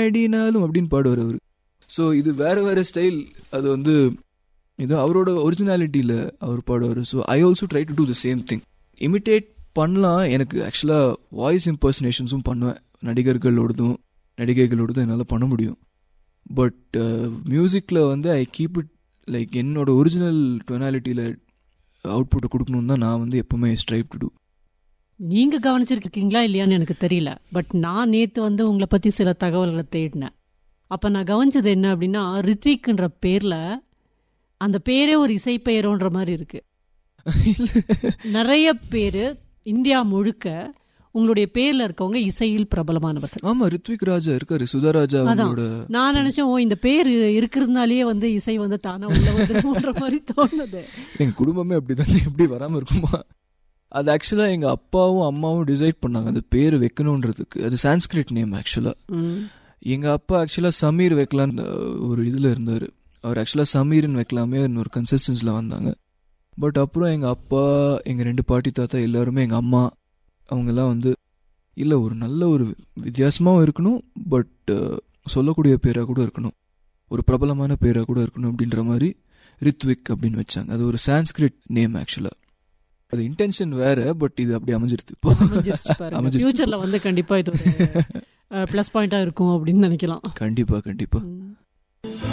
விளையாடினாலும் அப்படின்னு பாடுவார் அவர் ஸோ இது வேற வேற ஸ்டைல் அது வந்து இது அவரோட ஒரிஜினாலிட்டியில் அவர் பாடுவார் so I also try to do the same thing imitate பண்ணலாம் எனக்கு ஆக்சுவலாக வாய்ஸ் இம்பர்சனேஷன்ஸும் பண்ணுவேன் நடிகர்களோடதும் நடிகைகளோடதும் என்னால் பண்ண முடியும் பட் மியூசிக்கில் வந்து ஐ கீப் இட் லைக் என்னோட ஒரிஜினல் டொனாலிட்டியில் அவுட்புட்டை கொடுக்கணுன்னு தான் நான் வந்து எப்பவுமே ஸ்ட்ரைப் டு டூ நீங்க கவனிச்சிருக்கீங்களா இல்லையான்னு எனக்கு தெரியல பட் நான் நேத்து வந்து உங்களை பத்தி சில தகவல்களை தேடினேன் அப்ப நான் கவனிச்சது என்ன அப்படின்னா ரித்விக்ன்ற பேர்ல அந்த பேரே ஒரு இசை பெயரோன்ற மாதிரி இருக்கு நிறைய பேரு இந்தியா முழுக்க உங்களுடைய பேர்ல இருக்கவங்க இசையில் பிரபலமானவர்கள் ஆமா ரித்விக் ராஜா இருக்காரு சுதாராஜா அதான். அவங்களோட நான் நினைச்சேன் ஓ இந்த பேர் இருக்கிறதுனாலயே வந்து இசை வந்து தானா உள்ள வந்துருமோன்ற மாதிரி தோணுது எங்க குடும்பமே அப்படிதான் எப்படி வராம இருக்குமா அது ஆக்சுவலா எங்க அப்பாவும் அம்மாவும் டிசைட் பண்ணாங்க அந்த பேர் வைக்கணுன்றதுக்கு அது சான்ஸ்கிரிட் நேம் ஆக்சுவலா ம். எங்க அப்பா ஆக்சுவலா சமீர் வைக்கலான்னு ஒரு இதுல இருந்தாரு அவர் ஆக்சுவலா சமீர்னு வைக்கலாமே ஒரு கன்சிஸ்டன்ஸ்ல வந்தாங்க பட் அப்புறம் எங்க அப்பா எங்க ரெண்டு பாட்டி தாத்தா எல்லாருமே எங்க அம்மா அவங்க எல்லாம் வந்து இல்ல ஒரு நல்ல ஒரு வித்தியாசமாவும் இருக்கணும் பட் சொல்லக்கூடிய பேரா கூட இருக்கணும் ஒரு பிரபலமான பேரா கூட இருக்கணும் அப்படின்ற மாதிரி ரித்விக் அப்படின்னு வச்சாங்க அது ஒரு சான்ஸ்கிரிட் நேம் ஆக்சுவலா அது இன்டென்ஷன் வேற பட் இது அப்படி அமைஞ்சிருது இப்போ அமைஞ்சிருச்சு பாருங்க அமைஞ்சிருச்சு. ஃபியூச்சர்ல வந்து கண்டிப்பா இது ஒரு ப்ளஸ் பாயிண்டா இருக்கும் அப்படின்னு நினைக்கலாம் கண்டிப்பா கண்டிப்பா ம்.